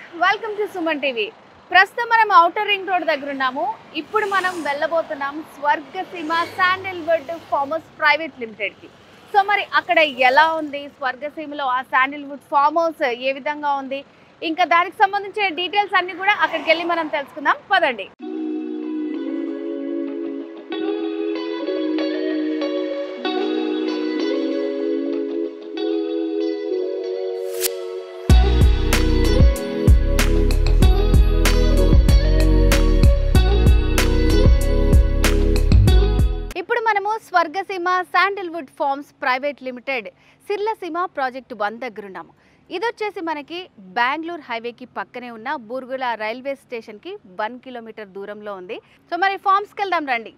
welcome to Suman TV ప్రస్తుతం మనం outer ring road దగ్గర ఉన్నాము ఇప్పుడు మనం వెళ్ళబోతున్నాం స్వర్గసీమ శాండిల్వుడ్ ఫార్మర్స్ ప్రైవేట్ లిమిటెడ్కి సో మరి అక్కడ ఎలా ఉంది స్వర్గసీమలో ఆ శాండిల్వుడ్ ఫార్మ్ హౌస్ ఏ విధంగా ఉంది ఇంకా దానికి సంబంధించిన డీటెయిల్స్ అన్ని కూడా అక్కడికి వెళ్ళి మనం తెలుసుకుందాం పదండి ఇప్పుడు మనము Swargaseema sandalwood farms private limited సిర్లసీమ ప్రాజెక్ట్ వన్ దగ్గర ఉన్నాము ఇది వచ్చేసి మనకి బెంగళూరు హైవేకి పక్కనే ఉన్న బూర్గుల రైల్వే స్టేషన్కి వన్ కిలోమీటర్ దూరంలో ఉంది సో మరి ఫార్మ్స్కి వెళ్దాం రండి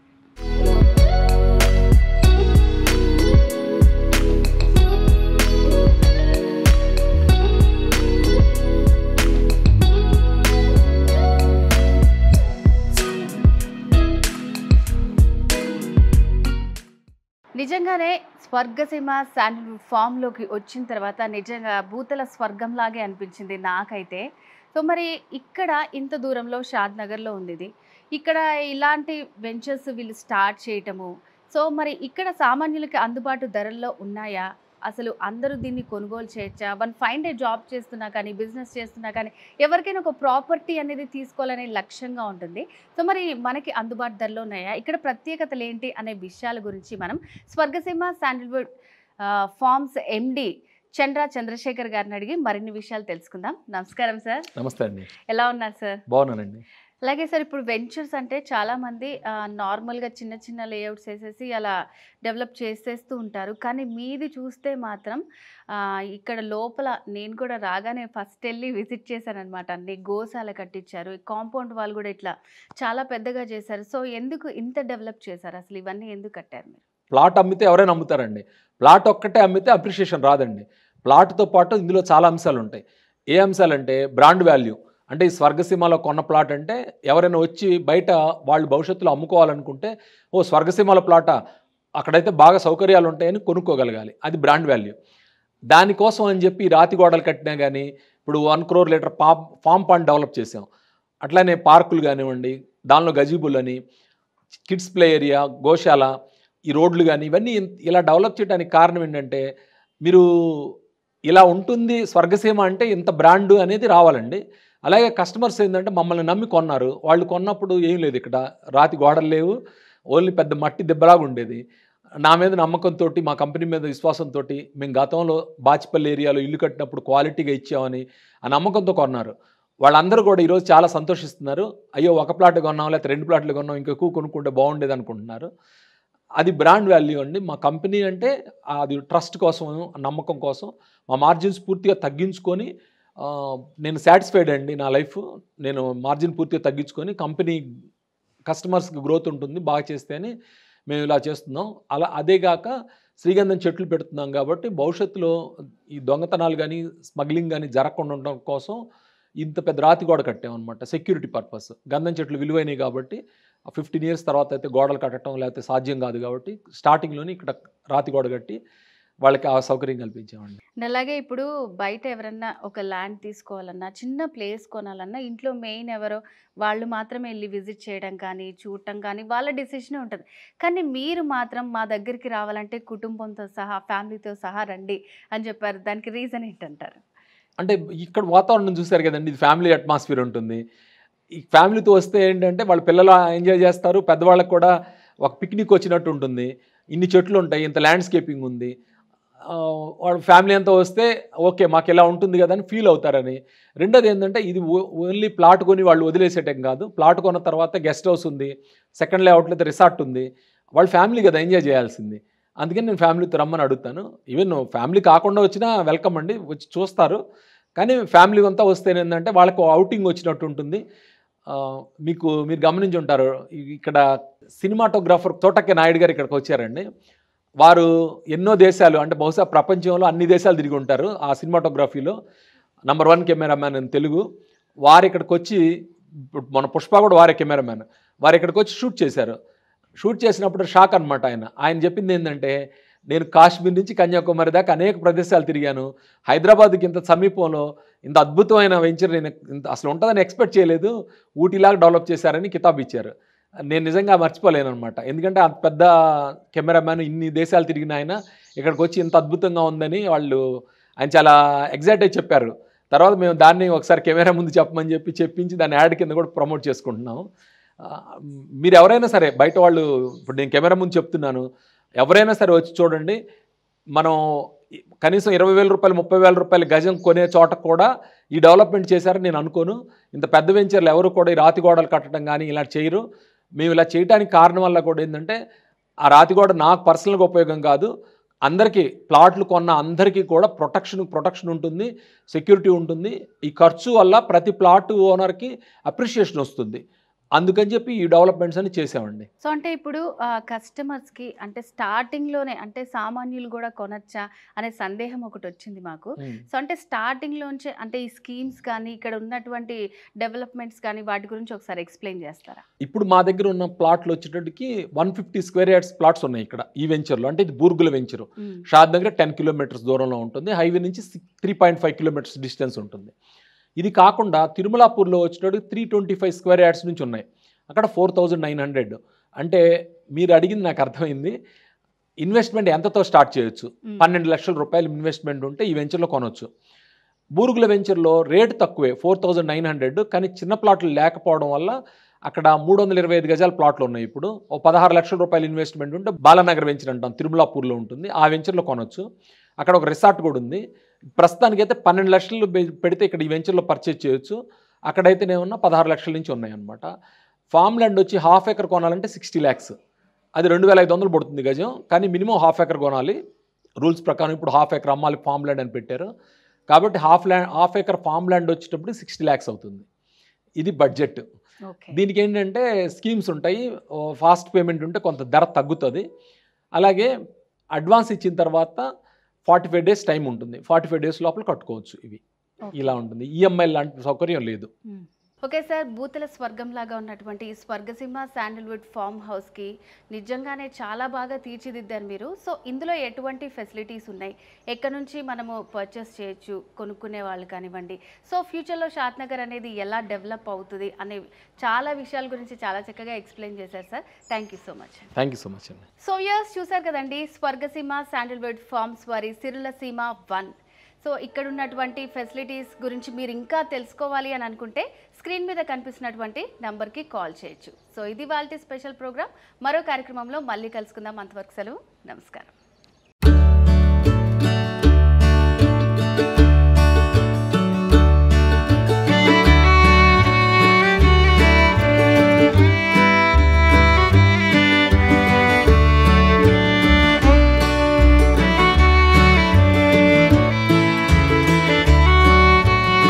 నిజంగానే స్వర్గసీమ శాండిల్వుడ్ ఫామ్లోకి వచ్చిన తర్వాత నిజంగా భూతల స్వర్గంలాగే అనిపించింది నాకైతే సో మరి ఇక్కడ ఇంత దూరంలో షాద్ నగర్లో ఉంది ఇది ఇక్కడ ఇలాంటి వెంచర్స్ వీళ్ళు స్టార్ట్ చేయటము సో మరి ఇక్కడ సామాన్యులకి అందుబాటు ధరల్లో ఉన్నాయా అసలు అందరూ దీన్ని కొనుగోలు చేయొచ్చా వన్ ఫైన్ డే జాబ్ చేస్తున్నా కానీ బిజినెస్ చేస్తున్నా కానీ ఎవరికైనా ఒక ప్రాపర్టీ అనేది తీసుకోవాలనే లక్ష్యంగా ఉంటుంది సో మరి మనకి అందుబాటు ధరలో ఉన్నాయా ఇక్కడ ప్రత్యేకతలు ఏంటి అనే విషయాల గురించి మనం స్వర్గసీమ శాండిల్వుడ్ ఆ, ఫార్మ్స్ ఎండి చంద్ర చంద్రశేఖర్ గారిని అడిగి మరిన్ని విషయాలు తెలుసుకుందాం నమస్కారం సార్ నమస్తే అండి ఎలా ఉన్నారు సార్ బాగున్నానండి అలాగే సార్ ఇప్పుడు వెంచర్స్ అంటే చాలామంది నార్మల్గా చిన్న చిన్న లేఅవుట్స్ వేసేసి అలా డెవలప్ చేసేస్తూ ఉంటారు కానీ మీది చూస్తే మాత్రం ఆ, ఇక్కడ లోపల నేను కూడా రాగానే ఫస్ట్ వెళ్ళి విజిట్ చేశాను అనమాట అన్ని గోశాల కట్టించారు కాంపౌండ్ వాళ్ళు కూడా ఇట్లా చాలా పెద్దగా చేశారు సో ఎందుకు ఇంత డెవలప్ చేశారు అసలు ఇవన్నీ ఎందుకు కట్టారు మీరు ప్లాట్ అమ్మితే ఎవరైనా అమ్ముతారండి ప్లాట్ ఒక్కటే అమ్మితే అప్రిషియేషన్ రాదండి ప్లాట్తో పాటు ఇందులో చాలా అంశాలు ఉంటాయి ఏ అంశాలంటే బ్రాండ్ వాల్యూ అంటే ఈ స్వర్గసీమలో కొన్న ప్లాట్ అంటే ఎవరైనా వచ్చి బయట వాళ్ళు భవిష్యత్తులో అమ్ముకోవాలనుకుంటే ఓ స్వర్గసీమలో ప్లాటా అక్కడైతే బాగా సౌకర్యాలు ఉంటాయని కొనుక్కోగలగాలి అది బ్రాండ్ వాల్యూ దానికోసం అని చెప్పి ఈ రాతి గోడలు కట్టినా కానీ ఇప్పుడు వన్ క్రోర్ లీటర్ పా ఫామ్ పాండ్ డెవలప్ చేసాం అట్లానే పార్కులు కానివ్వండి దానిలో గజీబుల్ అని కిడ్స్ ప్లే ఏరియా గోశాల ఈ రోడ్లు కానీ ఇవన్నీ ఇన్- ఇలా డెవలప్ చేయడానికి కారణం ఏంటంటే మీరు ఇలా ఉంటుంది స్వర్గసీమ అంటే ఇంత బ్రాండ్ అనేది రావాలండి అలాగే కస్టమర్స్ ఏంటంటే మమ్మల్ని నమ్మి కొన్నారు వాళ్ళు కొన్నప్పుడు ఏం లేదు ఇక్కడ రాతి గోడలు లేవు ఓన్లీ పెద్ద మట్టి దెబ్బలాగా ఉండేది నా మీద నమ్మకంతో మా కంపెనీ మీద విశ్వాసంతో మేము గతంలో బాచిపల్లి ఏరియాలో ఇల్లు కట్టినప్పుడు క్వాలిటీగా ఇచ్చామని ఆ నమ్మకంతో కొన్నారు వాళ్ళందరూ కూడా ఈరోజు చాలా సంతోషిస్తున్నారు అయ్యో ఒక ప్లాట్ కొన్నాం లేకపోతే రెండు ప్లాట్లు కొన్నాం ఇంకా ఎక్కువ కొనుక్కుంటే బాగుండేది అనుకుంటున్నారు అది బ్రాండ్ వాల్యూ అండి మా కంపెనీ అంటే అది ట్రస్ట్ కోసం నమ్మకం కోసం మా మార్జిన్స్ పూర్తిగా తగ్గించుకొని ఆ, నేను సాటిస్ఫైడ్ అండి నా లైఫ్ నేను మార్జిన్ పూర్తిగా తగ్గించుకొని కంపెనీ కస్టమర్స్కి గ్రోత్ ఉంటుంది బాగా చేస్తే అని మేము ఇలా చేస్తున్నాం అలా అదేగాక శ్రీగంధం చెట్లు పెడుతున్నాం కాబట్టి భవిష్యత్తులో ఈ దొంగతనాలు కానీ స్మగ్లింగ్ కానీ జరగకుండా ఉండడం కోసం ఇంత పెద్ద రాతి గోడ కట్టామన్నమాట సెక్యూరిటీ పర్పస్ గంధం చెట్లు విలువైనవి కాబట్టి ఫిఫ్టీన్ ఇయర్స్ తర్వాత అయితే గోడలు కట్టడం లేకపోతే సాధ్యం కాదు కాబట్టి స్టార్టింగ్లోనే ఇక్కడ రాతి గోడ కట్టి వాళ్ళకి ఆ సౌకర్యం కల్పించామండి And అలాగే ఇప్పుడు బయట ఎవరన్నా ఒక ల్యాండ్ తీసుకోవాలన్నా చిన్న ప్లేస్ కొనాలన్నా ఇంట్లో మెయిన్ ఎవరో వాళ్ళు మాత్రమే వెళ్ళి విజిట్ చేయడం కానీ చూడటం కానీ వాళ్ళ డెసిషనే ఉంటుంది కానీ మీరు మాత్రం మా దగ్గరికి రావాలంటే కుటుంబంతో సహా ఫ్యామిలీతో సహా రండి అని చెప్పారు దానికి రీజన్ ఏంటంటారు అంటే ఇక్కడ వాతావరణం చూశారు కదండి ఇది ఫ్యామిలీ అట్మాస్ఫియర్ ఉంటుంది ఈ ఫ్యామిలీతో వస్తే ఏంటంటే వాళ్ళ పిల్లలు ఎంజాయ్ చేస్తారు పెద్దవాళ్ళకి కూడా ఒక పిక్నిక్ వచ్చినట్టు ఉంటుంది ఇన్ని చెట్లు ఉంటాయి ఇంత ల్యాండ్స్కేపింగ్ ఉంది ఆ, వాళ్ళ ఫ్యామిలీ అంతా వస్తే ఓకే మాకు ఇలా ఉంటుంది కదా అని ఫీల్ అవుతారని రెండోది ఏంటంటే ఇది ఓ- ఓన్లీ ప్లాట్ కొని వాళ్ళు వదిలేసేటం కాదు ప్లాట్ కొన్న తర్వాత గెస్ట్ హౌస్ ఉంది సెకండ్ లేఅవుట్లో అయితే రిసార్ట్ ఉంది వాళ్ళ ఫ్యామిలీ కదా ఎంజాయ్ చేయాల్సింది అందుకని నేను ఫ్యామిలీతో రమ్మని అడుగుతాను ఈవెన్ ఫ్యామిలీ కాకుండా వచ్చినా వెల్కమ్ అండి వచ్చి చూస్తారు కానీ ఫ్యామిలీ అంతా వస్తే ఏంటంటే వాళ్ళకు అవుటింగ్ వచ్చినట్టు ఉంటుంది ఆ, మీకు మీరు గమనించి ఉంటారు ఇ- ఇక్కడ సినిమాటోగ్రాఫర్ తోటకే నాయుడు గారు ఇక్కడికి వచ్చారండి వారు ఎన్నో దేశాలు అంటే బహుశా ప్రపంచంలో అన్ని దేశాలు తిరిగి ఉంటారు ఆ సినిమాటోగ్రఫీలో నంబర్ వన్ కెమెరామ్యాన్ అని తెలుగు వారు ఇక్కడికి వచ్చి ఇప్పుడు మన పుష్ప కూడా వారే కెమెరామ్యాన్ వారు ఇక్కడికి వచ్చి షూట్ చేశారు షూట్ చేసినప్పుడు షాక్ అనమాట ఆయన ఆయన చెప్పింది ఏంటంటే నేను కాశ్మీర్ నుంచి కన్యాకుమారి దాకా అనేక ప్రదేశాలు తిరిగాను హైదరాబాద్కి ఇంత సమీపంలో ఇంత అద్భుతమైన వెంచర్ నేను ఇంత అసలు ఉంటుందని ఎక్స్పెక్ట్ చేయలేదు ఊటీలాగా డెవలప్ చేశారని కితాబ్ ఇచ్చారు నేను నిజంగా మర్చిపోలేను అనమాట ఎందుకంటే అంత పెద్ద కెమెరామ్యాన్ ఇన్ని దేశాలు తిరిగిన ఆయన ఇక్కడికి వచ్చి ఇంత అద్భుతంగా ఉందని వాళ్ళు ఆయన చాలా ఎగ్జైట్ అయి చెప్పారు తర్వాత మేము దాన్ని ఒకసారి కెమెరా ముందు చెప్పమని చెప్పి చెప్పించి దాన్ని యాడ్ కింద కూడా ప్రమోట్ చేసుకుంటున్నాం ఆ, మీరు ఎవరైనా సరే బయట వాళ్ళు ఇప్పుడు నేను కెమెరా ముందు చెప్తున్నాను ఎవరైనా సరే వచ్చి చూడండి మనం కనీసం ఇరవై వేల రూపాయలు ముప్పై వేల రూపాయలు గజం కొనే చోట కూడా ఈ డెవలప్మెంట్ చేశారని నేను అనుకోను ఇంత పెద్ద వెంచర్లు ఎవరు కూడా ఈ రాతి గోడలు కట్టడం కానీ ఇలా చేయరు మేము ఇలా చేయడానికి కారణం వల్ల కూడా ఏంటంటే ఆ రాతి గోడ నాకు పర్సనల్గా ఉపయోగం కాదు అందరికీ ప్లాట్లు కొన్న అందరికీ కూడా ప్రొటెక్షన్ ప్రొటెక్షన్ ఉంటుంది సెక్యూరిటీ ఉంటుంది ఈ ఖర్చు వల్ల ప్రతి ప్లాట్ ఓనర్కి అప్రిషియేషన్ వస్తుంది అందుకని చెప్పి ఈ డెవలప్మెంట్స్ అని చేసామండి సో అంటే ఇప్పుడు కస్టమర్స్కి అంటే స్టార్టింగ్లోనే అంటే సామాన్యులు కూడా కొనచ్చా అనే సందేహం ఒకటి వచ్చింది మాకు సో అంటే స్టార్టింగ్లోంచే అంటే ఈ స్కీమ్స్ కానీ ఇక్కడ ఉన్నటువంటి డెవలప్మెంట్స్ కానీ వాటి గురించి ఒకసారి ఎక్స్ప్లెయిన్ చేస్తారా ఇప్పుడు మా దగ్గర ఉన్న ప్లాట్లు వచ్చేటట్టుకి one fifty square yards plots ఉన్నాయి ఇక్కడ ఈ వెంచర్లో అంటే ఇది బూర్గుల వెంచరు షాద్ దగ్గర టెన్ కిలోమీటర్స్ దూరంలో ఉంటుంది హైవే నుంచి three point five kilometres distance ఉంటుంది ఇది కాకుండా తిరుమలాపూర్లో వచ్చేటప్పుడు three twenty five square yards నుంచి ఉన్నాయి అక్కడ ఫోర్ థౌజండ్ నైన్ హండ్రెడ్ అంటే మీరు అడిగింది నాకు అర్థమైంది ఇన్వెస్ట్మెంట్ ఎంతతో స్టార్ట్ చేయొచ్చు పన్నెండు లక్షల రూపాయలు ఇన్వెస్ట్మెంట్ ఉంటే ఈ వెంచర్లో కొనవచ్చు బూరుగుల వెంచర్లో రేటు తక్కువే ఫోర్ థౌజండ్ నైన్ హండ్రెడ్ కానీ చిన్న ప్లాట్లు లేకపోవడం వల్ల అక్కడ మూడు వందల ఇరవై ఐదు గజాల ప్లాట్లు ఉన్నాయి ఇప్పుడు ఓ పదహారు లక్షల రూపాయల ఇన్వెస్ట్మెంట్ ఉంటే బాలానగర్ వెంచర్ అంటాం తిరుమలాపూర్లో ఉంటుంది ఆ వెంచర్లో కొనవచ్చు అక్కడ ఒక రిసార్ట్ కూడా ఉంది ప్రస్తుతానికి అయితే పన్నెండు లక్షలు పె- పెడితే ఇక్కడ ఈ వెంచర్లో పర్చేజ్ చేయొచ్చు అక్కడైతేనేమన్నా పదహారు లక్షల నుంచి ఉన్నాయన్నమాట ఫామ్ ల్యాండ్ వచ్చి హాఫ్ ఎకర్ కొనాలంటే సిక్స్టీ ల్యాక్స్ అది రెండు వేల ఐదు వందలు పడుతుంది గజం కానీ మినిమం హాఫ్ ఎకర్ కొనాలి రూల్స్ ప్రకారం ఇప్పుడు హాఫ్ ఎకర్ అమ్మాలి ఫామ్ ల్యాండ్ అని పెట్టారు కాబట్టి half land half acre farm land వచ్చేటప్పుడు సిక్స్టీ ల్యాక్స్ అవుతుంది ఇది బడ్జెట్ ఓకే దీనికి ఏంటంటే స్కీమ్స్ ఉంటాయి ఫాస్ట్ పేమెంట్ ఉంటే కొంత ధర తగ్గుతుంది అలాగే అడ్వాన్స్ ఇచ్చిన తర్వాత ఫార్టీ ఫైవ్ డేస్ టైం ఉంటుంది ఫార్టీ ఫైవ్ డేస్ లోపల కట్టుకోవచ్చు ఇవి ఇలా ఉంటుంది ఈఎంఐ లాంటి సౌకర్యం లేదు ఓకే సార్ భూతల స్వర్గం లాగా ఉన్నటువంటి ఈ స్వర్గసీమ శాండిల్వుడ్ ఫామ్ హౌస్కి నిజంగానే చాలా బాగా తీర్చిదిద్దారు మీరు సో ఇందులో ఎటువంటి ఫెసిలిటీస్ ఉన్నాయి ఎక్కడ నుంచి మనము పర్చేస్ చేయొచ్చు కొనుక్కునే వాళ్ళు కానివ్వండి సో ఫ్యూచర్లో షాద్ నగర్ అనేది ఎలా డెవలప్ అవుతుంది అనే చాలా విషయాల గురించి చాలా చక్కగా ఎక్స్ప్లెయిన్ చేశారు sir thank you so much thank you so much అండి సో యర్స్ చూసారు కదండి స్వర్గసీమ శాండిల్వుడ్ ఫార్మ్స్ వారి సిరుల సీమ వన్ సో ఇక్కడ ఉన్నటువంటి ఫెసిలిటీస్ గురించి మీరు ఇంకా తెలుసుకోవాలి అని అనుకుంటే స్క్రీన్ మీద కనిపిస్తున్నటువంటి నంబర్కి కాల్ చేయొచ్చు సో ఇది వాళ్ళ స్పెషల్ ప్రోగ్రామ్ మరో కార్యక్రమంలో మళ్ళీ కలుసుకుందాం అంతవరకు సెలవు నమస్కారం